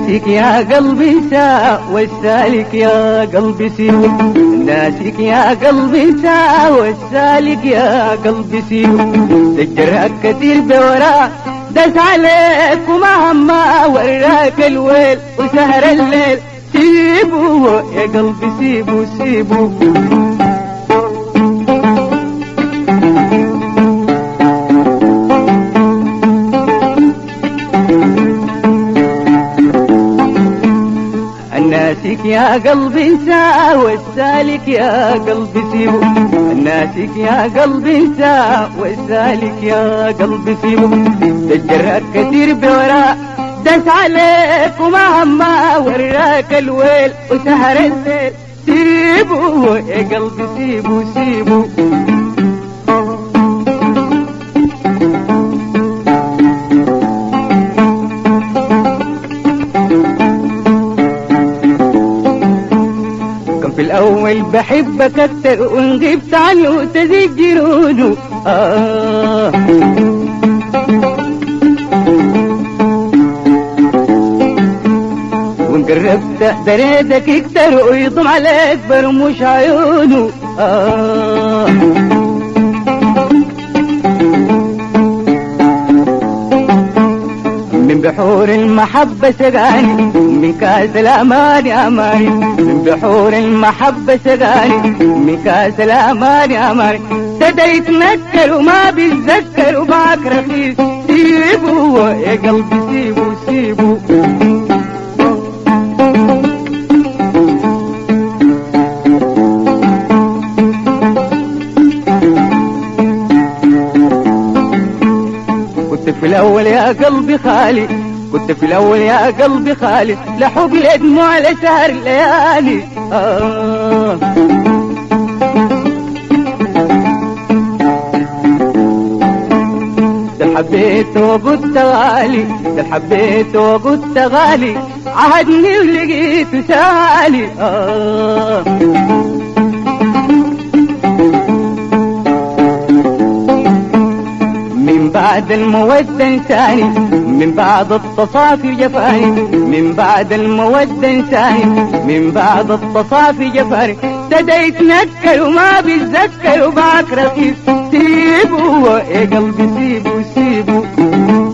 ناسك يا قلبي سا والسالك يا قلبي سيو ناسك يا قلبي سا والسالك يا قلبي سيو تجرك كثير بورا دس عليك وما هما وراك الويل وسهر الليل سيبو يا قلبي سيبو سيبو الناسك يا قلبي سا والسالك يا قلبي سيبو الناسك يا قلبي سا والسالك يا قلبي سيبو تجرك كثير بوراء دس عليك وما هما وراك الويل وسهر الليل سيبو يا قلبي سيبو سيبو كان في الأول بحبك أكتر وإن غبت عنه تزيد جنونه آه وإن قربت دريتك يكتر ويضم عليك برموش عيونه آه من بحور المحبة سقاني من كاس الأمان أماني من بحور المحبة سقاني من كاس الأمان أماني ابتدى يتنكر وما بيتذكر ومعك رخيص سيبه يا قلبي سيبه سيبه كنت في الأول يا قلبي خالي كنت في الأول يا قلبي خالي لحب الدموع لسهر الليالي آه ده حبيت وقلت غالي ده حبيت وقلت غالي عهدني ولقيته سالي آه من بعد المودة انساني من بعد التصافي جفاني من بعد المودة انساني من بعد التصافي جفاني ابتدى يتنكر وما بيتذكر ومعك رخيص سيبه يا قلبي سيبه سيبه